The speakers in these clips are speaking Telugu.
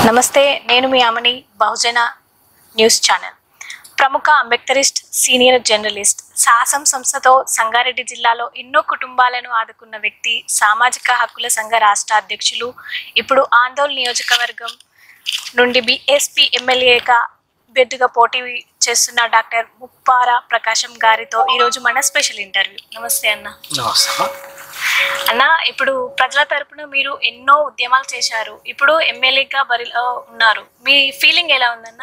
నమస్తే నేను మీ అమని బహుజన న్యూస్ ఛానల్ ప్రముఖ అంబేద్కరిస్ట్ సీనియర్ జర్నలిస్ట్ సాహసం సంస్థతో సంగారెడ్డి జిల్లాలో ఎన్నో కుటుంబాలను ఆదుకున్న వ్యక్తి సామాజిక హక్కుల సంఘ రాష్ట్ర అధ్యక్షులు ఇప్పుడు ఆందోళన నియోజకవర్గం నుండి బీఎస్పీ ఎమ్మెల్యేగా అభ్యర్థిగా పోటీ చేస్తున్న డాక్టర్ ముప్పార ప్రకాశం గారితో ఈరోజు మన స్పెషల్ ఇంటర్వ్యూ నమస్తే అన్న నమస్తే అమ్మా. అన్న ఇప్పుడు ప్రజల తరపున మీరు ఎన్నో ఉద్యమాలు చేశారు ఇప్పుడు ఎమ్మెల్యేగా బరిలో ఉన్నారు మీ ఫీలింగ్ ఎలా ఉందన్న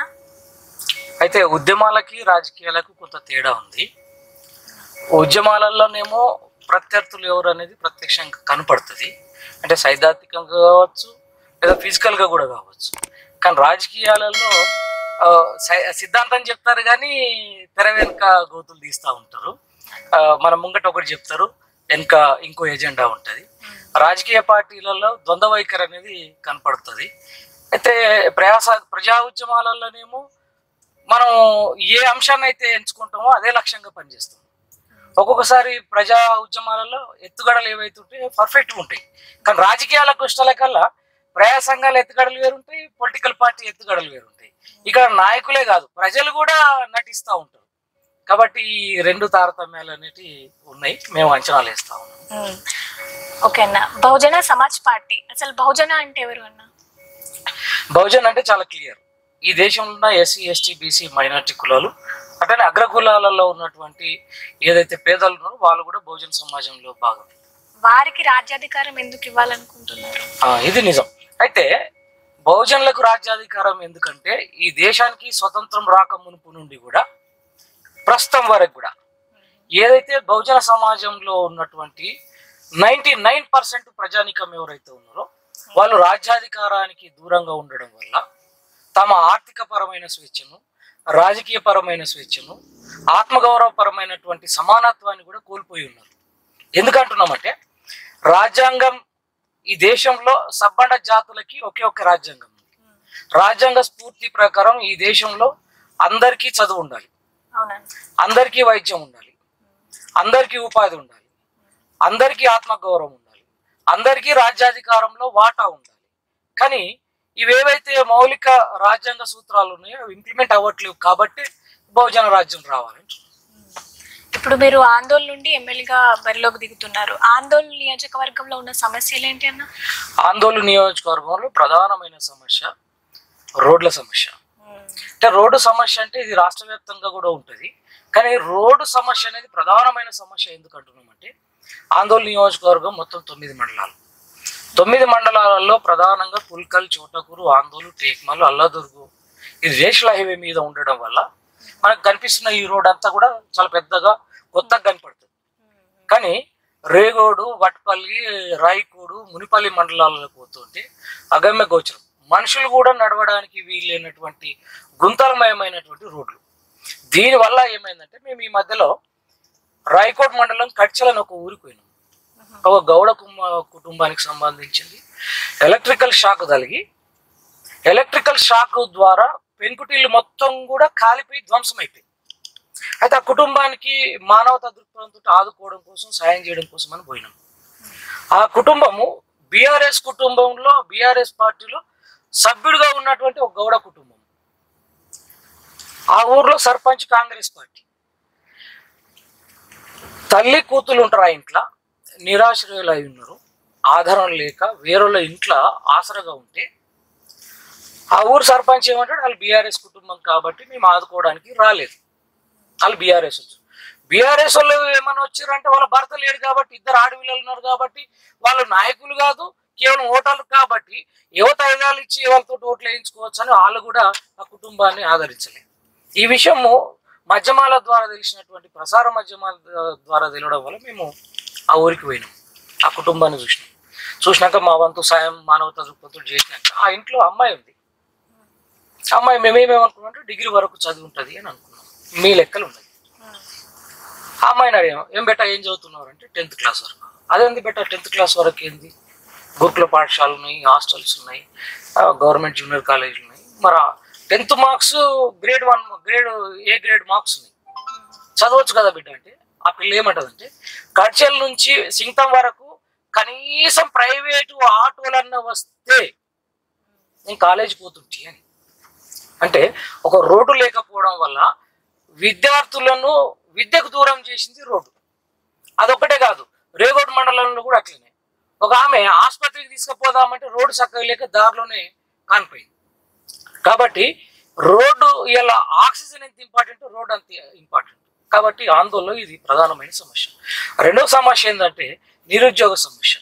అయితే ఉద్యమాలకి రాజకీయాలకు కొంత తేడా ఉంది ఉద్యమాలలోనేమో ప్రత్యర్థులు ఎవరు అనేది ప్రత్యక్షంగా కనపడుతుంది అంటే సైద్ధాంతికంగా కావచ్చు లేదా ఫిజికల్గా కూడా కావచ్చు కానీ రాజకీయాలలో ఆ, సై- సిద్ధాంతం చెప్తారు కానీ తెర వెనుక గోతులు తీస్తూ ఉంటారు ఆ, మన ముంగట ఒకటి చెప్తారు వెనుక ఇంకో ఎజెండా ఉంటుంది రాజకీయ పార్టీలలో ద్వంద్వ వైఖరి అనేది కనపడుతుంది అయితే ప్రయాస ప్రజా ఉద్యమాలలోనేమో మనం ఏ అంశాన్ని అయితే ఎంచుకుంటామో అదే లక్ష్యంగా పనిచేస్తాం ఒక్కొక్కసారి ప్రజా ఉద్యమాలలో ఎత్తుగడలు ఏవైతే ఉంటాయో పర్ఫెక్ట్గా ఉంటాయి కానీ రాజకీయాలకు ఇష్టాల కల్లా ప్రజా సంఘాల ఎత్తుగడలు వేరుంటాయి పొలిటికల్ పార్టీ ఎత్తుగడలు వేరుంటాయి ఇక్కడ నాయకులే కాదు ప్రజలు కూడా నటిస్తూ ఉంటారు కాబట్టి ఈ రెండు తారతమ్యాలు అనేటివి ఉన్నాయి మేము అంచనాలు వేస్తా ఉన్నాం మ్మ్. ఓకే అన్న బహుజన సమాజ్ పార్టీ అసలు బహుజన అంటే ఎవరు అన్న బహుజన్ అంటే చాలా క్లియర్ ఈ దేశంలో ఉన్న ఎస్సీ ఎస్టీ బీసీ మైనార్టీ కులాలు అట్లనే అగ్రకులాలలో ఉన్నటువంటి ఏదైతే పేదలు ఉన్నారో వాళ్ళు కూడా బహుజన సమాజంలో భాగం వారికి రాజ్యాధికారం ఎందుకు ఇవ్వాలనుకుంటున్నారు ఆ, ఇది నిజం అయితే బహుజనులకు రాజ్యాధికారం ఎందుకంటే ఈ దేశానికి స్వతంత్రం రాక మునుపు నుండి కూడా ప్రస్తుతం వరకు కూడా ఏదైతే బహుజన సమాజంలో ఉన్నటువంటి నైన్టీ నైన్ పర్సెంట్ ప్రజానికం ఎవరైతే ఉన్నారో వాళ్ళు రాజ్యాధికారానికి దూరంగా ఉండడం వల్ల తమ ఆర్థిక పరమైన స్వేచ్ఛను రాజకీయ పరమైన స్వేచ్ఛను ఆత్మగౌరవపరమైనటువంటి సమానత్వాన్ని కూడా కోల్పోయి ఉన్నారు ఎందుకంటున్నామంటే రాజ్యాంగం ఈ దేశంలో సబ్బండ జాతులకి ఒకే ఒక్క రాజ్యాంగం ఉంది రాజ్యాంగ స్ఫూర్తి ప్రకారం ఈ దేశంలో అందరికీ చదువు ఉండాలి అవునండి అందరికీ వైద్యం ఉండాలి అందరికీ ఉపాధి ఉండాలి అందరికీ ఆత్మగౌరవం ఉండాలి అందరికీ రాజ్యాధికారంలో వాటా ఉండాలి కానీ ఇవేవైతే మౌలిక రాజ్యాంగ సూత్రాలు ఉన్నాయో అవి ఇంప్లిమెంట్ అవ్వట్లేవు కాబట్టి బహుజన రాజ్యం రావాలని ఇప్పుడు మీరు ఆందోళన నుండి ఎమ్మెల్యేగా బరిలోకి దిగుతున్నారు ఆందోళన నియోజకవర్గంలో ఉన్న సమస్యలు ఏంటి అన్న ఆందోళన నియోజకవర్గంలో ప్రధానమైన సమస్య రోడ్ల సమస్య అంటే రోడ్డు సమస్య అంటే ఇది రాష్ట్ర వ్యాప్తంగా కూడా ఉంటుంది కానీ రోడ్డు సమస్య అనేది ప్రధానమైన సమస్య ఎందుకు అంటున్నామంటే ఆందోళన నియోజకవర్గం మొత్తం తొమ్మిది మండలాలు తొమ్మిది మండలాలలో ప్రధానంగా పుల్కల్ చోటకూరు ఆందోళన టేక్మల్ అల్లదుర్గు ఇది రేషల్ హైవే మీద ఉండడం వల్ల మనకు కనిపిస్తున్న ఈ రోడ్ అంతా కూడా చాలా పెద్దగా కొత్తగా కనపడుతుంది కానీ రేగోడు వట్పల్లి రాయకోడు మునిపల్లి మండలాలకు పోతుంటే అగమ్య గోచరం మనుషులు కూడా నడవడానికి వీలైనటువంటి గుంతలమయమైనటువంటి రోడ్లు దీనివల్ల ఏమైందంటే మేము ఈ మధ్యలో రాయకోట్ మండలం కడ్చలని ఒక ఊరికి పోయినాం ఒక గౌడ కుమ్మ కుటుంబానికి సంబంధించింది ఎలక్ట్రికల్ షాక్ తగిలి ఎలక్ట్రికల్ షాక్ ద్వారా పెంకుటిల్లు మొత్తం కూడా కాలిపోయి ధ్వంసం అయిపోయింది అయితే ఆ కుటుంబానికి మానవతా దృక్పథంతో ఆదుకోవడం కోసం సాయం చేయడం కోసం అని పోయినాం ఆ కుటుంబము బీఆర్ఎస్ కుటుంబంలో బీఆర్ఎస్ పార్టీలో సభ్యుడిగా ఉన్నటువంటి ఒక గౌడ కుటుంబం ఆ ఊర్లో సర్పంచ్ కాంగ్రెస్ పార్టీ తల్లి కూతులు ఉంటారు ఆ ఇంట్లో నిరాశ్రయులు అయి ఉన్నారు ఆధారం లేక వేరేళ్ళ ఇంట్లో ఆసరగా ఉంటే ఆ ఊరు సర్పంచ్ ఏమంటాడు వాళ్ళు బీఆర్ఎస్ కుటుంబం కాబట్టి మేము ఆదుకోవడానికి రాలేదు వాళ్ళు బీఆర్ఎస్ వచ్చు బీఆర్ఎస్ వాళ్ళు ఏమన్నా వచ్చారంటే వాళ్ళ భర్త లేడు కాబట్టి ఇద్దరు ఆడపిల్లలు ఉన్నారు కాబట్టి వాళ్ళు నాయకులు కాదు కేవలం ఓటర్లు కాబట్టి యువత ఐదాలు ఇచ్చి వాళ్ళతో ఓట్లు వేయించుకోవచ్చు అని వాళ్ళు కూడా ఆ కుటుంబాన్ని ఆదరించలేదు ఈ విషయము మధ్యమాల ద్వారా తెలిసినటువంటి ప్రసార మధ్యమాల ద్వారా తెలియడం వల్ల మేము ఆ ఊరికి పోయినాం ఆ కుటుంబాన్ని చూసినాం చూసినాక మా వంతు సాయం మానవతా దృక్పథులు చేసినాక ఆ ఇంట్లో అమ్మాయి ఉంది ఆ అమ్మాయి మేమేమనుకున్నాం డిగ్రీ వరకు చదివి ఉంటుంది అని అనుకున్నాం మీ లెక్కలు ఉన్నది ఆ అమ్మాయిని అడిగాము ఏం బెట్ట ఏం చదువుతున్నారు అంటే టెన్త్ క్లాస్ వరకు అదేంది బెట్ట టెన్త్ క్లాస్ వరకు ఏంది గురుకుల పాఠశాలలు ఉన్నాయి హాస్టల్స్ ఉన్నాయి గవర్నమెంట్ జూనియర్ కాలేజీలు ఉన్నాయి మరి tenth marks grade one grade A grade marks ఉన్నాయి చదవచ్చు కదా బిడ్డ అంటే ఆ పిల్ల ఏమంటదంటే కడ్చల్ నుంచి సింగం వరకు కనీసం ప్రైవేటు ఆటోలన్న వస్తే నేను కాలేజీకి పోతుంటి అని అంటే ఒక రోడ్డు లేకపోవడం వల్ల విద్యార్థులను విద్యకు దూరం చేసింది రోడ్డు అదొక్కటే కాదు రేగోడ్ మండలంలో కూడా అట్లనే ఒక ఆమె ఆసుపత్రికి తీసుకుపోదామంటే రోడ్డు చక్కగా లేక దారిలోనే కానిపోయింది కాబట్టి రోడ్డు ఇలా ఆక్సిజన్ ఎంత ఇంపార్టెంట్ రోడ్ అంత ఇంపార్టెంట్ కాబట్టి ఆందోళన ఇది ప్రధానమైన సమస్య రెండవ సమస్య ఏంటంటే నిరుద్యోగ సమస్య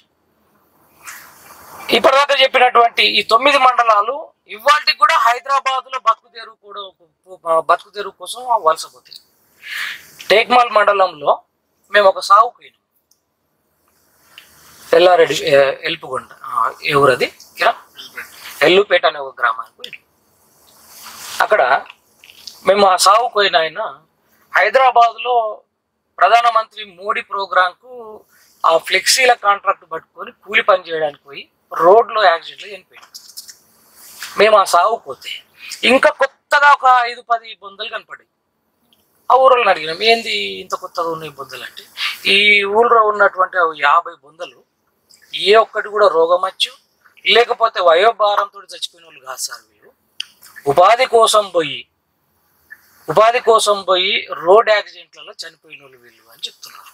ఇప్పటిదాకా చెప్పినటువంటి ఈ తొమ్మిది మండలాలు ఇవాళకి కూడా హైదరాబాద్ లో బతుకు తెరువు కూడా బతుకు తెరువు కోసం వలసపోతాయి టేక్మాల్ మండలంలో మేము ఒక సాగుకు పోయినాం ఎల్లారెడ్డి ఏ, ఎల్పుగొండ ఆ, ఏ ఊరది కిరా ఎల్లుపేట అనే ఒక గ్రామానికి పోయినాం అక్కడ మేము ఆ సాగు పోయిన ఆయన హైదరాబాద్ లో ప్రధానమంత్రి మోడీ ప్రోగ్రామ్ కు ఆ ఫ్లెక్సీల కాంట్రాక్ట్ పట్టుకొని కూలి పని చేయడానికి పోయి రోడ్లో యాక్సిడెంట్లో చనిపోయాడు మేము ఆ సాగు పోతే ఇంకా కొత్తగా ఒక ఐదు పది బొందలు కనపడాయి ఆ ఊళ్ళని అడిగినాం ఏంది ఇంత కొత్తగా ఉన్నాయి బొందలు అంటే ఈ ఊళ్ళో ఉన్నటువంటి ఆ యాభై బొందలు ఏ ఒక్కటి కూడా రోగం వచ్చు లేకపోతే వయోభారంతో చచ్చిపోయిన వాళ్ళు కాదు సార్ వీళ్ళు ఉపాధి కోసం పోయి ఉపాధి కోసం పోయి రోడ్ యాక్సిడెంట్లలో చనిపోయిన వాళ్ళు వీళ్ళు అని చెప్తున్నారు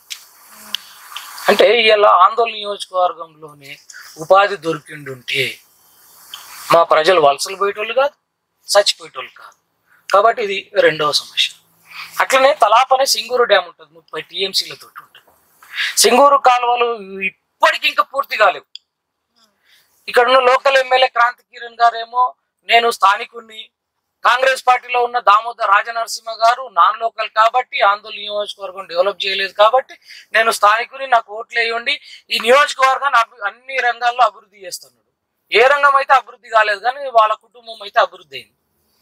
అంటే ఇలా ఆందోళన నియోజకవర్గంలోనే ఉపాధి దొరికిండుంటే మా ప్రజలు వలసలు పోయేటోళ్ళు కాదు చచ్చిపోయేటోళ్ళు కాదు కాబట్టి ఇది రెండవ సమస్య అట్లనే తలాపనే సింగూరు డ్యామ్ ఉంటుంది ముప్పై టీఎంసీలతో ఉంటుంది సింగూరు కాలువలు ఇప్పటికి ఇంకా పూర్తి కాలేవు ఇక్కడ ఉన్న లోకల్ ఎమ్మెల్యే క్రాంతి కిరణ్ గారేమో నేను స్థానికుణ్ణి కాంగ్రెస్ పార్టీలో ఉన్న దామోదర్ రాజనరసింహ గారు నాన్ లోకల్ కాబట్టి ఆందోళన నియోజకవర్గం డెవలప్ చేయలేదు కాబట్టి నేను స్థానికుని నాకు ఓట్లు వేయండి ఈ నియోజకవర్గాన్ని అభి- అన్ని రంగాల్లో అభివృద్ధి చేస్తున్నాడు ఏ రంగం అయితే అభివృద్ధి కాలేదు కానీ వాళ్ళ కుటుంబం అయితే అభివృద్ధి అయింది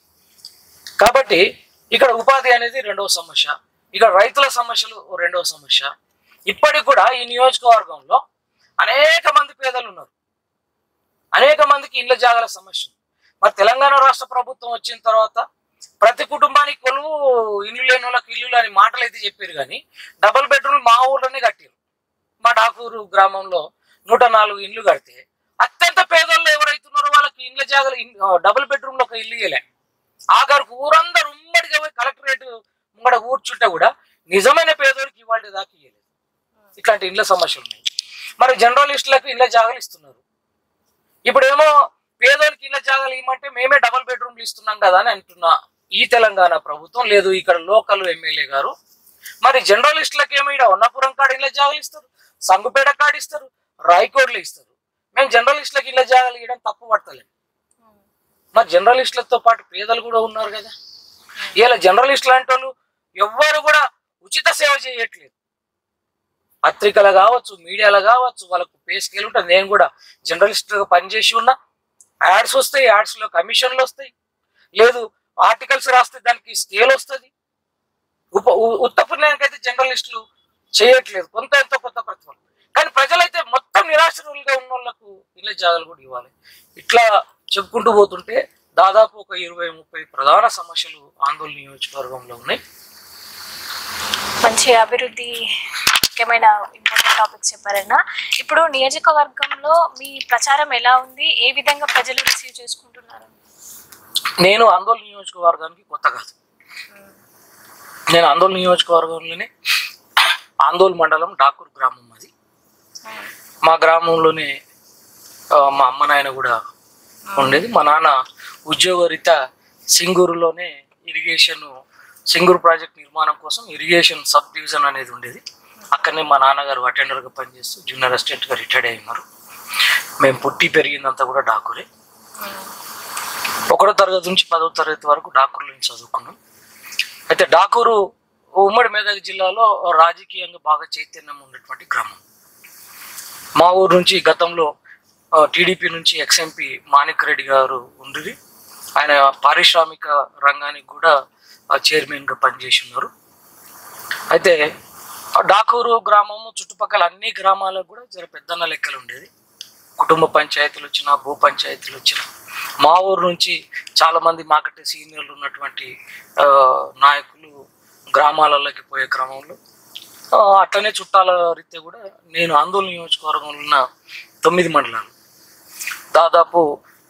కాబట్టి ఇక్కడ ఉపాధి అనేది రెండవ సమస్య ఇక్కడ రైతుల సమస్యలు రెండవ సమస్య ఇప్పటికి కూడా ఈ నియోజకవర్గంలో అనేక మంది పేదలు ఉన్నారు అనేక మందికి ఇళ్ళ జాగాల సమస్య ఉంది మరి తెలంగాణ రాష్ట్ర ప్రభుత్వం వచ్చిన తర్వాత ప్రతి కుటుంబానికి కొలువు ఇల్లు లేని వాళ్ళకి ఇల్లు అని మాటలు అయితే చెప్పారు కానీ డబుల్ బెడ్రూమ్ మా ఊర్లోనే కట్టారు మా డాకూరు గ్రామంలో నూట నాలుగు ఇండ్లు కడితే అత్యంత పేదోళ్ళు ఎవరైతున్నారో వాళ్ళకి ఇండ్ల జాగాలు ఇన్- ఆ, డబుల్ బెడ్రూమ్ లో ఒక ఇల్లు ఇవ్వలే ఆఖరికి ఊరందరూ ఉమ్మడిగా పోయి కలెక్టరేట్ ముంగడ కూర్చుంటే కూడా నిజమైన పేదోడికి ఇవాళ దాకా ఇవ్వలేదు ఇట్లాంటి ఇండ్ల సమస్యలు ఉన్నాయి మరి జర్నలిస్టులకు ఇళ్ళ జాగాలు ఇస్తున్నారు ఇప్పుడేమో పేదోనికి ఇళ్ళ జాగాలు ఇవ్వమంటే మేమే డబుల్ బెడ్రూమ్లు ఇస్తున్నాం కదా అని అంటున్నా ఈ తెలంగాణ ప్రభుత్వం లేదు ఇక్కడ లోకల్ ఎమ్మెల్యే గారు మరి జర్నలిస్టులకు ఏమో ఇక్కడ ఉన్నపురం కాడ ఇళ్ళ జాగాలు ఇస్తారు సంగుపేట కాడ ఇస్తారు రాయకోడ్లు ఇస్తారు మేము జర్నలిస్టులకు ఇళ్ళ జాగాలు ఇవ్వడం తప్పు పడతలేదు మరి జర్నలిస్టులతో పాటు పేదలు కూడా ఉన్నారు కదా ఇలా జర్నలిస్టులు అంటే వాళ్ళు ఎవ్వరు కూడా ఉచిత సేవ చేయట్లేదు పత్రికలు కావచ్చు మీడియాలో కావచ్చు వాళ్ళకు పే స్కేల్ ఉంటుంది నేను కూడా జర్నలిస్ట్గా పనిచేసి ఉన్నా యాడ్స్ వస్తాయి యాడ్స్ లో కమిషన్లు వస్తాయి లేదు ఆర్టికల్స్ రాస్తే దానికి స్కేల్ వస్తుంది ఉప ఉ- ఉత్తపుణ్యానికి అయితే జర్నలిస్టులు చేయట్లేదు కొంత ఎంతో కొంత ప్రతిఫలం కానీ ప్రజలైతే మొత్తం నిరాశ్రులుగా ఉన్న వాళ్ళకు ఇళ్ళ జాగాలు కూడా ఇవ్వాలి ఇట్లా చెప్పుకుంటూ పోతుంటే దాదాపు ఒక ఇరవై ముప్పై ప్రధాన సమస్యలు ఆందోళన నియోజకవర్గంలో ఉన్నాయి మంచి అభివృద్ధి ముఖ్యమైన ఇంపార్టెంట్ టాపిక్స్ చెప్పారన్నా ఇప్పుడు నియోజకవర్గంలో మీ ప్రచారం ఎలా ఉంది ఏ విధంగా ప్రజలు రిసీవ్ చేసుకుంటున్నారు నేను ఆందోళన నియోజకవర్గానికి కొత్త కాదు నేను ఆందోళన నియోజకవర్గంలోనే ఆందోళన మండలం డాకూర్ గ్రామం అది మా గ్రామంలోనే ఆ, మా అమ్మ నాయన కూడా ఉండేది మా నాన్న ఉద్యోగరీత సింగూరులోనే ఇరిగేషన్ సింగూరు ప్రాజెక్ట్ నిర్మాణం కోసం ఇరిగేషన్ సబ్ డివిజన్ అనేది ఉండేది అక్కడనే మా నాన్నగారు అటెండర్గా పనిచేస్తూ జూనియర్ అసిస్టెంట్గా రిటైర్డ్ అయి ఉన్నారు మేము పుట్టి పెరిగిందంతా కూడా డాకూరే ఒకటో తరగతి నుంచి పదవ తరగతి వరకు డాకూరులో నుంచి చదువుకున్నాం అయితే డాకూరు ఉమ్మడి మెదక్ జిల్లాలో రాజకీయంగా బాగా చైతన్యం ఉన్నటువంటి గ్రామం మా ఊరు నుంచి గతంలో టీడీపీ నుంచి ఎక్స్ఎంపీ మాణిక్ రెడ్డి గారు ఉండి ఆయన పారిశ్రామిక రంగానికి కూడా చైర్మన్గా పనిచేసి ఉన్నారు అయితే ఆ డాకూరు గ్రామము చుట్టుపక్కల అన్ని గ్రామాలకు కూడా జర పెద్దన్న లెక్కలు ఉండేది కుటుంబ పంచాయతీలు వచ్చినా భూ పంచాయతీలు వచ్చినా మా ఊరు నుంచి చాలా మంది మాకంటే సీనియర్లు ఉన్నటువంటి ఆ, నాయకులు గ్రామాలలోకి పోయే క్రమంలో ఆ, అట్లనే చుట్టాల రీత్యా కూడా నేను ఆందోళన నియోజకవర్గంలో ఉన్న తొమ్మిది మండలాలు దాదాపు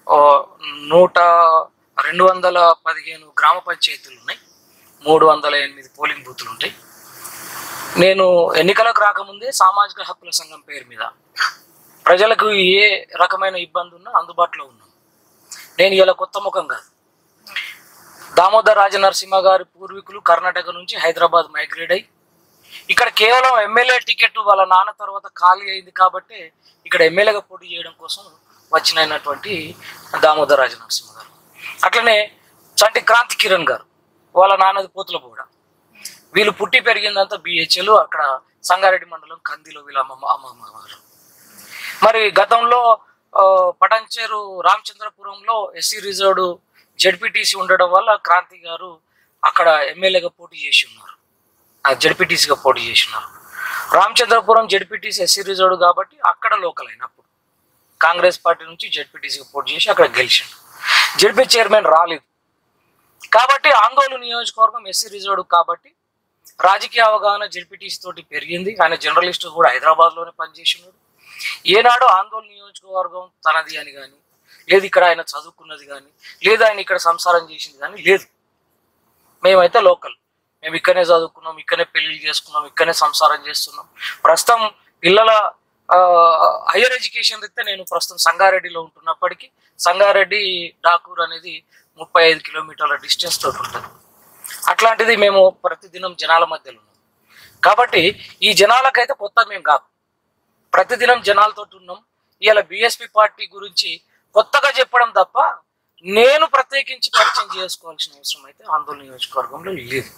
ఓ నూట రెండు వందల పదిహేను గ్రామ పంచాయతీలు ఉన్నాయి మూడు వందల ఎనిమిది పోలింగ్ బూతులు ఉంటాయి నేను ఎన్నికలకు రాకముందే సామాజిక హక్కుల సంఘం పేరు మీద ప్రజలకు ఏ రకమైన ఇబ్బంది ఉన్నా అందుబాటులో ఉన్నాం నేను ఇలా కొత్త ముఖం కాదు దామోదర్ రాజనరసింహ గారి పూర్వీకులు కర్ణాటక నుంచి హైదరాబాద్ మైగ్రేట్ అయ్యి ఇక్కడ కేవలం ఎమ్మెల్యే టికెట్ వాళ్ళ నాన్న తర్వాత ఖాళీ అయింది కాబట్టి ఇక్కడ ఎమ్మెల్యేగా పోటీ చేయడం కోసం వచ్చినటువంటి దామోదర్ రాజనరసింహ గారు అట్లనే చంటి క్రాంతి కిరణ్ గారు వాళ్ళ నాన్నది పోతులపూడ వీళ్ళు పుట్టి పెరిగిందంతా బిహెచ్ఎల్ అక్కడ సంగారెడ్డి మండలం కందిలో వీళ్ళ అమ్మమ్మ అమ్మమ్మ గారు మరి గతంలో ఆ, పటంచేరు రామచంద్రపురంలో ఎస్సీ రిజర్వ్డ్ జడ్పీటీసీ ఉండడం వల్ల క్రాంతి గారు అక్కడ ఎమ్మెల్యేగా పోటీ చేసి ఉన్నారు ఆ జడ్పీటీసీగా పోటీ చేసి ఉన్నారు రామచంద్రపురం జడ్పీటీసీ ఎస్సీ రిజర్వ్డ్ కాబట్టి అక్కడ లోకల్ అయినప్పుడు కాంగ్రెస్ పార్టీ నుంచి జడ్పీటీసీగా పోటీ చేసి అక్కడ గెలిచిండు జడ్పీ చైర్మన్ రాలేదు కాబట్టి ఆందోళన నియోజకవర్గం ఎస్సీ రిజర్వ్డ్ కాబట్టి రాజకీయ అవగాహన జడ్పీటీసీ తోటి పెరిగింది ఆయన జర్నలిస్ట్ కూడా హైదరాబాద్ లోనే పనిచేసినాడు ఏనాడు ఆందోళన నియోజకవర్గం తనది అని కానీ లేదు ఇక్కడ ఆయన చదువుకున్నది కానీ లేదు ఆయన ఇక్కడ సంసారం చేసింది కానీ లేదు మేమైతే లోకల్ మేము ఇక్కడనే చదువుకున్నాం ఇక్కడనే పెళ్లిళ్ళు చేసుకున్నాం ఇక్కడనే సంసారం చేస్తున్నాం ప్రస్తుతం పిల్లల హైయర్ ఎడ్యుకేషన్ అయితే నేను ప్రస్తుతం సంగారెడ్డిలో ఉంటున్నప్పటికీ సంగారెడ్డి డాకూర్ అనేది ముప్పై ఐదు కిలోమీటర్ల డిస్టెన్స్ తోటి ఉంటుంది అట్లాంటిది మేము ప్రతిదినం జనాల మధ్యలో ఉన్నాం కాబట్టి ఈ జనాలకైతే కొత్త మేము కాదు ప్రతిదినం జనాలతో ఉన్నాం ఇవాళ బిఎస్పి పార్టీ గురించి కొత్తగా చెప్పడం తప్ప నేను ప్రత్యేకించి పరిచయం చేసుకోవాల్సిన అవసరం అయితే ఆందోళన నియోజకవర్గంలో లేదు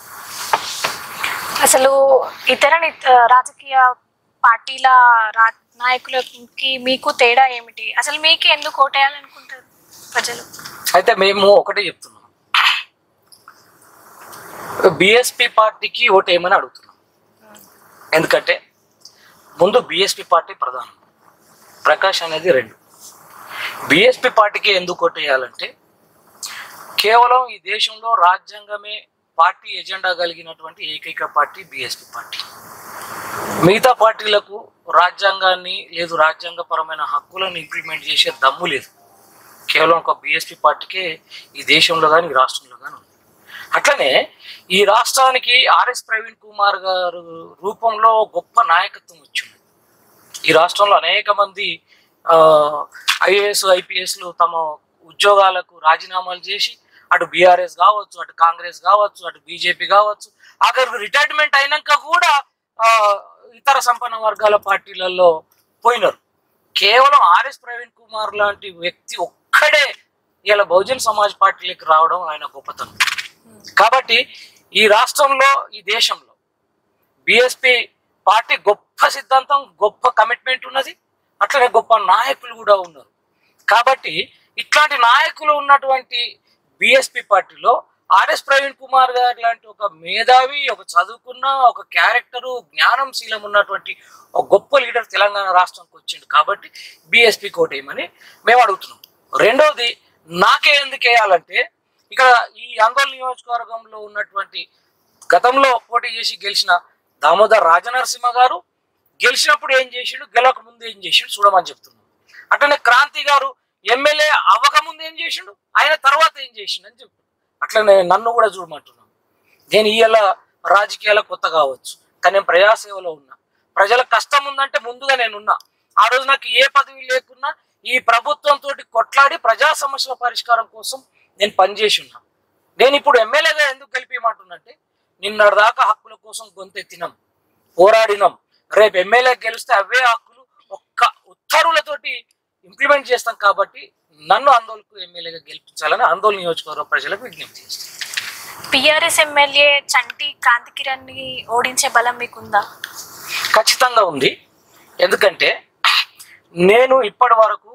అసలు ఇతర నిత- రాజకీయ పార్టీల రా నాయకులకి మీకు తేడా ఏమిటి అసలు మీకు ఎందుకు ఓటేయాలనుకుంటారు ప్రజలు అయితే మేము ఒకటే చెప్తున్నాం బిఎస్పి పార్టీకి ఓటు ఏమని అడుగుతున్నాం ఎందుకంటే ముందు బిఎస్పి పార్టీ ప్రధానం ప్రకాష్ అనేది రెండు బిఎస్పి పార్టీకి ఎందుకు ఓటు వేయాలంటే కేవలం ఈ దేశంలో రాజ్యాంగమే పార్టీ ఎజెండా కలిగినటువంటి ఏకైక పార్టీ బిఎస్పి పార్టీ మిగతా పార్టీలకు రాజ్యాంగాన్ని లేదు రాజ్యాంగపరమైన హక్కులను ఇంప్లిమెంట్ చేసే దమ్ము లేదు కేవలం ఒక బిఎస్పి పార్టీకే ఈ దేశంలో కానీ ఈ రాష్ట్రంలో కానీ ఉంది అట్లనే ఈ రాష్ట్రానికి ఆర్ఎస్ ప్రవీణ్ కుమార్ గారు రూపంలో గొప్ప నాయకత్వం వచ్చింది ఈ రాష్ట్రంలో అనేక మంది ఐఏఎస్ ఐపీఎస్లు తమ ఉద్యోగాలకు రాజీనామాలు చేసి అటు బీఆర్ఎస్ కావచ్చు అటు కాంగ్రెస్ కావచ్చు అటు బీజేపీ కావచ్చు ఆఖరికి రిటైర్మెంట్ అయినాక కూడా ఆ, ఇతర సంపన్న వర్గాల పార్టీలలో పోయినారు కేవలం ఆర్ఎస్ ప్రవీణ్ కుమార్ లాంటి వ్యక్తి ఒక్కడే ఇలా బహుజన్ సమాజ్ పార్టీలోకి రావడం ఆయన గొప్పతనం కాబట్టి ఈ రాష్ట్రంలో ఈ దేశంలో బిఎస్పి పార్టీ గొప్ప సిద్ధాంతం గొప్ప కమిట్మెంట్ ఉన్నది అట్లనే గొప్ప నాయకులు కూడా ఉన్నారు కాబట్టి ఇట్లాంటి నాయకులు ఉన్నటువంటి బిఎస్పి పార్టీలో ఆర్ఎస్ ప్రవీణ్ కుమార్ గారు లాంటి ఒక మేధావి ఒక చదువుకున్న ఒక క్యారెక్టరు జ్ఞానం శీలం ఉన్నటువంటి ఒక గొప్ప లీడర్ తెలంగాణ రాష్ట్రానికి వచ్చిండు కాబట్టి బిఎస్పి కోటేయమని మేము అడుగుతున్నాం రెండవది నాకే ఎందుకు వేయాలంటే ఇక్కడ ఈ ఆందోళన నియోజకవర్గంలో ఉన్నటువంటి గతంలో పోటీ చేసి గెలిచిన దామోదర్ రాజనరసింహ గారు గెలిచినప్పుడు ఏం చేసిండు గెలవక ముందు ఏం చేసిండు చూడమని చెప్తున్నాం అట్లనే క్రాంతి గారు ఎమ్మెల్యే అవ్వక ముందు ఏం చేసిండు ఆయన తర్వాత ఏం చేసిండు అని చెప్పు అట్లనే నన్ను కూడా చూడమంటున్నాను నేను ఇవాళ రాజకీయాల కొత్త కావచ్చు కానీ నేను ప్రజాసేవలో ఉన్నా ప్రజల కష్టం ఉందంటే ముందుగా నేనున్నా ఆ రోజు నాకు ఏ పదవి లేకున్నా ఈ ప్రభుత్వంతో కొట్లాడి ప్రజా సమస్యల పరిష్కారం కోసం నేను పనిచేసి ఉన్నా నేను ఇప్పుడు ఎమ్మెల్యేగా ఎందుకు గెలిపిమంటున్నంటే నిన్నటిదాకా హక్కుల కోసం గొంతెత్తినాం పోరాడినాం రేపు ఎమ్మెల్యే గెలిస్తే అవే హక్కులు ఒక్క ఉత్తర్వులతోటి ఇంప్లిమెంట్ చేస్తాం కాబట్టి నన్ను ఆందోళనకు ఎమ్మెల్యేగా గెలిపించాలని ఆందోళన నియోజకవర్గ ప్రజలకు విజ్ఞప్తి చేస్తాను పిఆర్ఎస్ ఎమ్మెల్యే చంటి క్రాంతి కిరణ్ ని ఓడించే బలం మీకుందా ఖచ్చితంగా ఉంది ఎందుకంటే నేను ఇప్పటి వరకు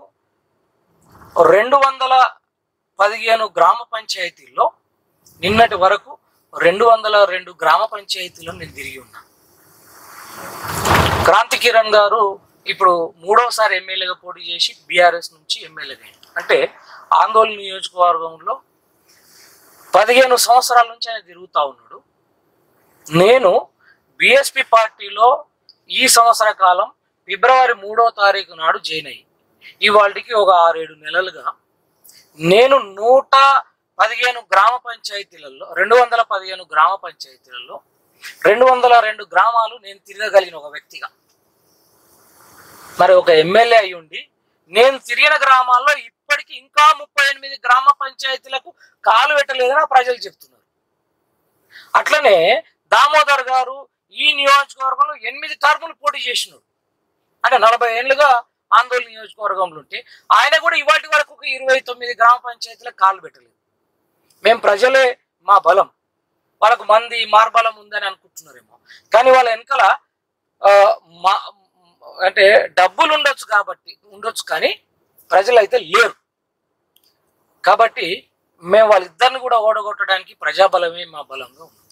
రెండు వందల పదిహేను గ్రామ పంచాయతీల్లో నిన్నటి వరకు రెండు వందల రెండు గ్రామ పంచాయతీలను నేను తిరిగి ఉన్నా క్రాంతి కిరణ్ గారు ఇప్పుడు మూడవసారి ఎమ్మెల్యేగా పోటీ చేసి బీఆర్ఎస్ నుంచి ఎమ్మెల్యేగా అయ్యారు అంటే ఆందోళన నియోజకవర్గంలో పదిహేను సంవత్సరాల నుంచి ఆయన తిరుగుతా ఉన్నాడు నేను బిఎస్పి పార్టీలో ఈ సంవత్సర కాలం ఫిబ్రవరి మూడో తారీఖు నాడు జాయిన్ అయ్యి ఇవాళకి ఒక ఆరేడు నెలలుగా నేను నూట పదిహేను గ్రామ పంచాయతీలలో రెండు వందల పదిహేను గ్రామ పంచాయతీలలో రెండు వందల రెండు గ్రామాలు నేను తిరగగలిగిన ఒక వ్యక్తిగా మరి ఒక ఎమ్మెల్యే అయి ఉండి నేను తిరిగిన గ్రామాల్లో ఇప్పటికీ ఇంకా ముప్పై ఎనిమిది గ్రామ పంచాయతీలకు కాలు పెట్టలేదని ఆ ప్రజలు చెప్తున్నారు అట్లనే దామోదర్ గారు ఈ నియోజకవర్గంలో ఎనిమిది టర్ములు పోటీ చేసినాడు అంటే నలభై ఏళ్ళుగా ఆందోళన నియోజకవర్గంలో ఉంటే ఆయన కూడా ఇవాటి వరకు ఒక ఇరవై తొమ్మిది గ్రామ పంచాయతీలకు కాలు పెట్టలేదు మేము ప్రజలే మా బలం వాళ్ళకు మంది మార్బలం ఉందని అనుకుంటున్నారేమో కానీ వాళ్ళ వెనకాల ఆ, మా అంటే డబ్బులు ఉండొచ్చు కాబట్టి ఉండొచ్చు కానీ ప్రజలు అయితే లేరు కాబట్టి మేము వాళ్ళిద్దరిని కూడా ఓడగొట్టడానికి ప్రజాబలమే మా బలంగా ఉంది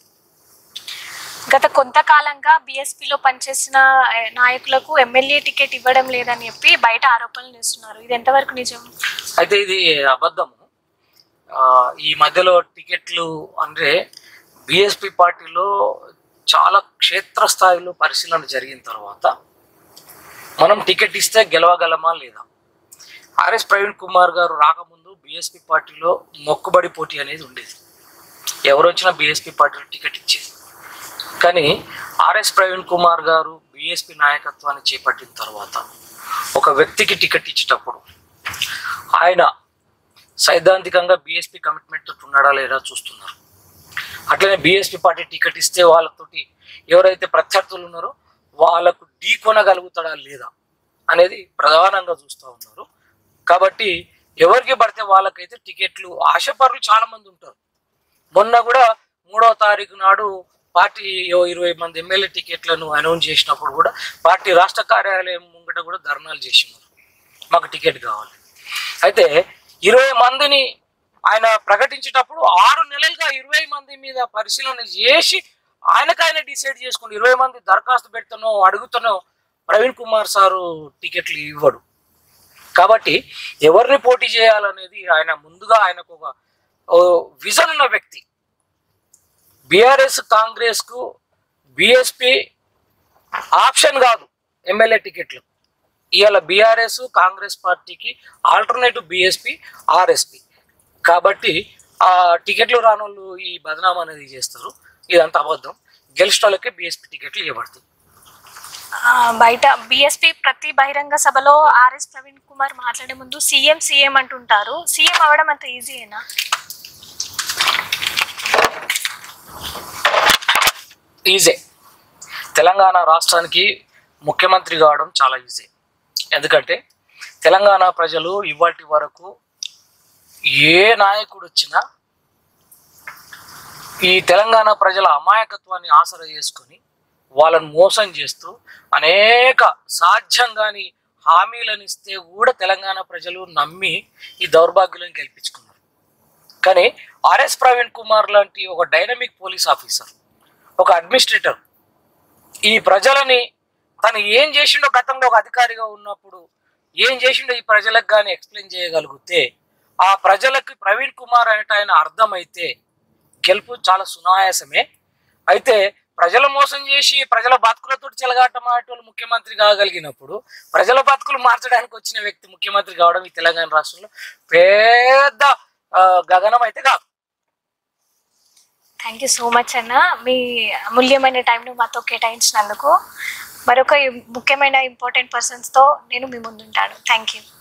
గత కొంతకాలంగా బీఎస్పీలో పనిచేసిన ఆ, నాయకులకు ఎమ్మెల్యే టికెట్ ఇవ్వడం లేదని చెప్పి బయట ఆరోపణలు చేస్తున్నారు ఇది ఎంతవరకు నిజం అయితే ఇది అబద్ధము ఆ, ఈ మధ్యలో టికెట్లు అంటే బిఎస్పి పార్టీలో చాలా క్షేత్రస్థాయిలో పరిశీలన జరిగిన తర్వాత మనం టికెట్ ఇస్తే గెలవగలమా లేదా ఆర్ఎస్ ప్రవీణ్ కుమార్ గారు రాకముందు బిఎస్పి పార్టీలో మొక్కుబడి పోటీ అనేది ఉండేది ఎవరు వచ్చినా బిఎస్పి పార్టీలో టికెట్ ఇచ్చేది కానీ ఆర్ఎస్ ప్రవీణ్ కుమార్ గారు బిఎస్పి నాయకత్వాన్ని చేపట్టిన తర్వాత ఒక వ్యక్తికి టికెట్ ఇచ్చేటప్పుడు ఆయన సైద్ధాంతికంగా బీఎస్పీ కమిట్మెంట్ తోటి ఉన్నాడా లేదా చూస్తున్నారు అట్లనే బీఎస్పీ పార్టీ టికెట్ ఇస్తే వాళ్ళతోటి ఎవరైతే ప్రత్యర్థులు ఉన్నారో వాళ్ళకు ఢీ కొనగలుగుతాడా లేదా అనేది ప్రధానంగా చూస్తూ ఉన్నారు కాబట్టి ఎవరికి పడితే వాళ్ళకైతే టికెట్లు ఆశపరులు చాలా మంది ఉంటారు మొన్న కూడా మూడవ తారీఖు నాడు పార్టీ ఓ ఇరవై మంది ఎమ్మెల్యే టికెట్లను అనౌన్స్ చేసినప్పుడు కూడా పార్టీ రాష్ట్ర కార్యాలయం ముంగట కూడా ధర్నాలు చేసినారు మాకు టికెట్ కావాలి అయితే ఇరవై మందిని ఆయన ప్రకటించేటప్పుడు ఆరు నెలలుగా ఇరవై మంది మీద పరిశీలన చేసి ఆయనకు ఆయన డిసైడ్ చేసుకుని ఇరవై మంది దరఖాస్తు పెడుతున్నాం అడుగుతున్నాం ప్రవీణ్ కుమార్ సారు టికెట్లు ఇవ్వడు కాబట్టి ఎవరిని పోటీ చేయాలనేది ఆయన ముందుగా ఆయనకు ఒక ఓ విజన్ ఉన్న వ్యక్తి బీఆర్ఎస్ కాంగ్రెస్ కు బిఎస్పి ఆప్షన్ కాదు ఎమ్మెల్యే టికెట్లు ఇవాళ బీఆర్ఎస్ కాంగ్రెస్ పార్టీకి ఆల్టర్నేటివ్ బిఎస్పి ఆర్ఎస్పి కాబట్టి ఆ టికెట్లు రాని వాళ్ళు ఈ బదనామా అనేది చేస్తారు ఇదంతా అబద్ధం గెలిచిన వాళ్ళకే బిఎస్పి టికెట్లు ఇవ్వబడతాయి ఆ, బయట బీఎస్పీ ప్రతి బహిరంగ సభలో ఆర్ఎస్ ప్రవీణ్ కుమార్ మాట్లాడే ముందు సీఎం సీఎం అంటుంటారు సీఎం అవడం అంత ఈజీయేనా ఈజీ తెలంగాణ రాష్ట్రానికి ముఖ్యమంత్రి కావడం చాలా ఈజీ ఎందుకంటే తెలంగాణ ప్రజలు ఇవాటి వరకు ఏ నాయకుడు వచ్చినా ఈ తెలంగాణ ప్రజల అమాయకత్వాన్ని ఆసరా చేసుకొని వాళ్ళని మోసం చేస్తూ అనేక సాధ్యం కాని హామీలను ఇస్తే కూడా తెలంగాణ ప్రజలు నమ్మి ఈ దౌర్భాగ్యులను గెలిపించుకున్నారు కానీ ఆర్ఎస్ ప్రవీణ్ కుమార్ లాంటి ఒక డైనమిక్ పోలీస్ ఆఫీసర్ ఒక అడ్మినిస్ట్రేటర్ ఈ ప్రజలని తను ఏం చేసిండో గతంలో ఒక అధికారిగా ఉన్నప్పుడు ఏం చేసిండో ఈ ప్రజలకు కానీ ఎక్స్ప్లెయిన్ చేయగలిగితే ఆ ప్రజలకు ప్రవీణ్ కుమార్ అనేట ఆయన అర్థమైతే గెలుపు చాలా సునాయాసమే అయితే ప్రజల మోసం చేసి ప్రజల బతుకులతో చెలగాటం ఆటోళ్ళు ముఖ్యమంత్రి కాగలిగినప్పుడు ప్రజల బతుకులు మార్చడానికి వచ్చిన వ్యక్తి ముఖ్యమంత్రి కావడం ఈ తెలంగాణ రాష్ట్రంలో పెద్ద ఆ, గగనం అయితే కాదు థ్యాంక్ యూ సో మచ్ అన్న మీ అమూల్యమైన టైంను మాతో కేటాయించినందుకు మరొక ముఖ్యమైన ఇంపార్టెంట్ పర్సన్స్తో నేను మీ ముందుంటాను థ్యాంక్ యూ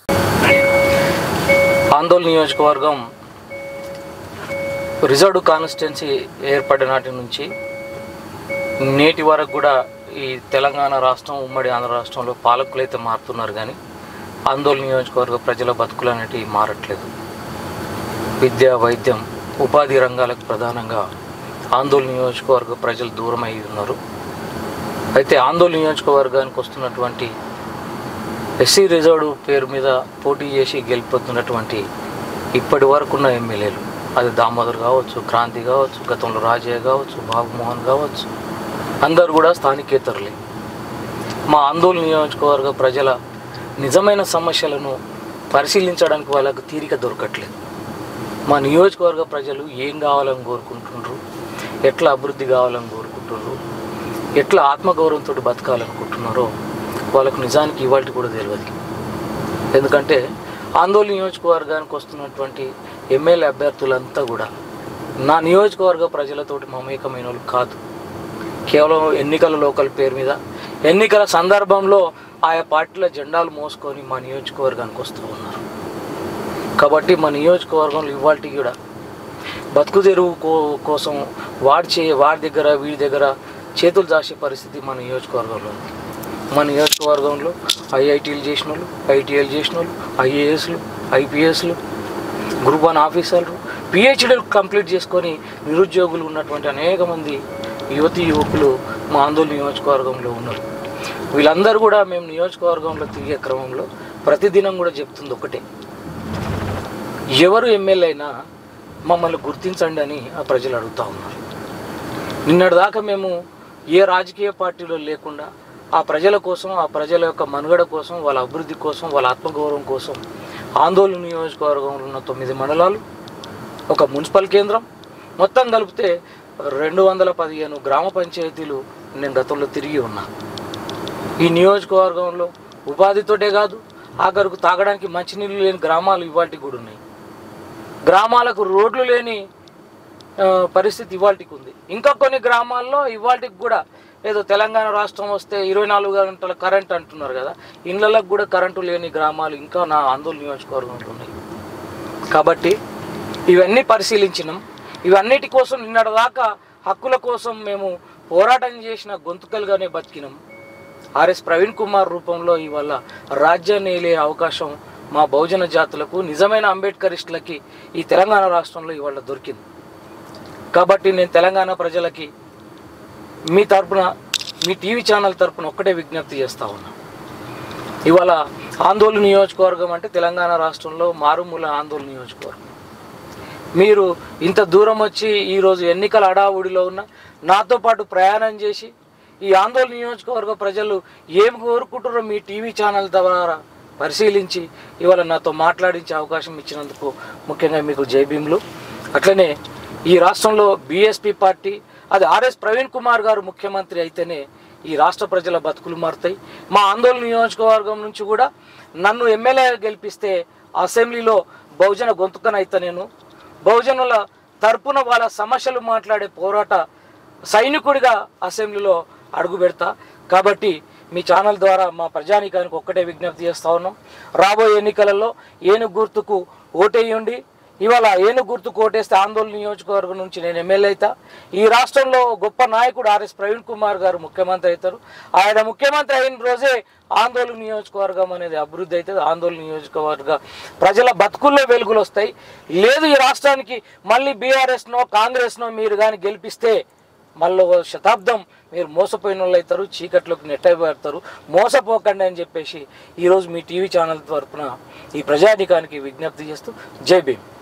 ఆందోళన నియోజకవర్గం రిజర్వ్డ్ కాన్స్టిట్యున్సీ ఏర్పడిన నాటి నుంచి నేటి వరకు కూడా ఈ తెలంగాణ రాష్ట్రం ఉమ్మడి ఆంధ్ర రాష్ట్రంలో పాలకులు అయితే మారుతున్నారు కానీ ఆందోళన నియోజకవర్గ ప్రజల బతుకులు అనేటివి మారట్లేదు విద్య వైద్యం ఉపాధి రంగాలకు ప్రధానంగా ఆందోళన నియోజకవర్గ ప్రజలు దూరం అయి ఉన్నారు అయితే ఆందోళన నియోజకవర్గానికి వస్తున్నటువంటి ఎస్సీ రిజర్వ్డ్ పేరు మీద పోటీ చేసి గెలిపొస్తున్నటువంటి ఇప్పటి వరకు ఉన్న ఎమ్మెల్యేలు అది దామోదర్ కావచ్చు క్రాంతి కావచ్చు గతంలో రాజయ్య కావచ్చు బాబుమోహన్ కావచ్చు అందరు కూడా స్థానికేతరులే మా ఆందోళన నియోజకవర్గ ప్రజల నిజమైన సమస్యలను పరిశీలించడానికి వాళ్ళకు తీరిక దొరకట్లేదు మా నియోజకవర్గ ప్రజలు ఏం కావాలని కోరుకుంటున్నారు ఎట్లా అభివృద్ధి కావాలని కోరుకుంటున్నారు ఎట్లా ఆత్మగౌరవంతో బతకాలనుకుంటున్నారో వాళ్ళకు నిజానికి ఇవాళ కూడా తెలియదు ఎందుకంటే ఆందోళన నియోజకవర్గానికి వస్తున్నటువంటి ఎమ్మెల్యే అభ్యర్థులంతా కూడా నా నియోజకవర్గ ప్రజలతోటి మమేకమైన వాళ్ళు కాదు కేవలం ఎన్నికల లోకల్ పేరు మీద ఎన్నికల సందర్భంలో ఆయా పార్టీల జెండాలు మోసుకొని మా నియోజకవర్గానికి వస్తూ ఉన్నారు కాబట్టి మా నియోజకవర్గంలో ఇవాళకి కూడా బతుకు తెరువు కో కోసం వాడి చే వాడి దగ్గర వీడి దగ్గర చేతులు దాచే పరిస్థితి మన నియోజకవర్గంలో ఉంది మన నియోజకవర్గంలో ఐఐటీలు చేసిన వాళ్ళు ఐటీఐలు చేసిన వాళ్ళు ఐఏఎస్లు ఐపీఎస్లు గ్రూప్ వన్ ఆఫీసర్లు పిహెచ్డీలు కంప్లీట్ చేసుకొని నిరుద్యోగులు ఉన్నటువంటి అనేక మంది యువతి యువకులు మా ఆందోళన నియోజకవర్గంలో ఉన్నారు వీళ్ళందరూ కూడా మేము నియోజకవర్గంలో తిరిగే క్రమంలో ప్రతిదినం కూడా చెప్తుంది ఒకటే ఎవరు ఎమ్మెల్యే అయినా మమ్మల్ని గుర్తించండి అని ఆ ప్రజలు అడుగుతూ ఉన్నారు నిన్నటిదాకా మేము ఏ రాజకీయ పార్టీలో లేకుండా ఆ ప్రజల కోసం ఆ ప్రజల యొక్క మనుగడ కోసం వాళ్ళ అభివృద్ధి కోసం వాళ్ళ ఆత్మగౌరవం కోసం ఆందోళన నియోజకవర్గంలో ఉన్న తొమ్మిది మండలాలు ఒక మున్సిపల్ కేంద్రం మొత్తం కలిపితే రెండు వందల పదిహేను గ్రామ పంచాయతీలు నేను గతంలో తిరిగి ఉన్నా ఈ నియోజకవర్గంలో ఉపాధితోటే కాదు ఆఖరుకు తాగడానికి మంచినీళ్ళు లేని గ్రామాలు ఇవాటికి కూడా ఉన్నాయి గ్రామాలకు రోడ్లు లేని ఆ, పరిస్థితి ఇవాళకి ఉంది ఇంకా కొన్ని గ్రామాల్లో ఇవాళకి కూడా ఏదో తెలంగాణ రాష్ట్రం వస్తే ఇరవై నాలుగు గంటల కరెంట్ అంటున్నారు కదా ఇళ్ళలకు కూడా కరెంటు లేని గ్రామాలు ఇంకా నా ఆందోళన నియోజకవర్గంలో ఉన్నాయి కాబట్టి ఇవన్నీ పరిశీలించినాం ఇవన్నిటి కోసం నిన్నటిదాకా హక్కుల కోసం మేము పోరాటం చేసిన గొంతుకలుగానే బతికినాం ఆర్ఎస్ ప్రవీణ్ కుమార్ రూపంలో ఇవాళ రాజ్యాన్ని ఏలే అవకాశం మా బహుజన జాతులకు నిజమైన అంబేద్కరిస్టులకి ఈ తెలంగాణ రాష్ట్రంలో ఇవాళ దొరికింది కాబట్టి నేను తెలంగాణ ప్రజలకి మీ తరపున మీ టీవీ ఛానల్ తరపున ఒక్కటే విజ్ఞప్తి చేస్తా ఉన్నా ఇవాళ ఆందోళన నియోజకవర్గం అంటే తెలంగాణ రాష్ట్రంలో మారుమూల ఆందోళన నియోజకవర్గం మీరు ఇంత దూరం వచ్చి ఈరోజు ఎన్నికల అడావుడిలో ఉన్న నాతో పాటు ప్రయాణం చేసి ఈ ఆందోళన నియోజకవర్గ ప్రజలు ఏం కోరుకుంటారో మీ టీవీ ఛానల్ ద్వారా పరిశీలించి ఇవాళ నాతో మాట్లాడించే అవకాశం ఇచ్చినందుకు ముఖ్యంగా మీకు జై భీములు అట్లనే ఈ రాష్ట్రంలో బీఎస్పీ పార్టీ అది ఆర్ఎస్ ప్రవీణ్ కుమార్ గారు ముఖ్యమంత్రి అయితేనే ఈ రాష్ట్ర ప్రజల బతుకులు మారుతాయి మా ఆందోళన నియోజకవర్గం నుంచి కూడా నన్ను ఎమ్మెల్యే గెలిపిస్తే అసెంబ్లీలో బహుజన గొంతుకనైతే నేను బహుజనుల తరపున వాళ్ళ సమస్యలు మాట్లాడే పోరాట సైనికుడిగా అసెంబ్లీలో అడుగు పెడతా కాబట్టి మీ ఛానల్ ద్వారా మా ప్రజానీకానికి ఒక్కటే విజ్ఞప్తి చేస్తా ఉన్నాం రాబోయే ఎన్నికలలో ఏనుగు గుర్తుకు ఓటేయండి ఇవాళ ఏనుగు గుర్తుకు ఓటేస్తే ఆందోళన నియోజకవర్గం నుంచి నేను ఎమ్మెల్యే అవుతా ఈ రాష్ట్రంలో గొప్ప నాయకుడు ఆర్ఎస్ ప్రవీణ్ కుమార్ గారు ముఖ్యమంత్రి అవుతారు ఆయన ముఖ్యమంత్రి అయిన రోజే ఆందోళన నియోజకవర్గం అనేది అభివృద్ధి అవుతుంది ఆందోళన నియోజకవర్గ ప్రజల బతుకుల్లో వెలుగులు వస్తాయి లేదు ఈ రాష్ట్రానికి మళ్ళీ బీఆర్ఎస్నో కాంగ్రెస్నో మీరు కానీ గెలిపిస్తే మళ్ళీ ఓ శతాబ్దం మీరు మోసపోయిన వాళ్ళు అవుతారు చీకట్లోకి నెట్టబడతారు మోసపోకండి అని చెప్పేసి ఈరోజు మీ టీవీ ఛానల్ తరపున ఈ ప్రజానికానికి విజ్ఞప్తి చేస్తూ జై భీమ్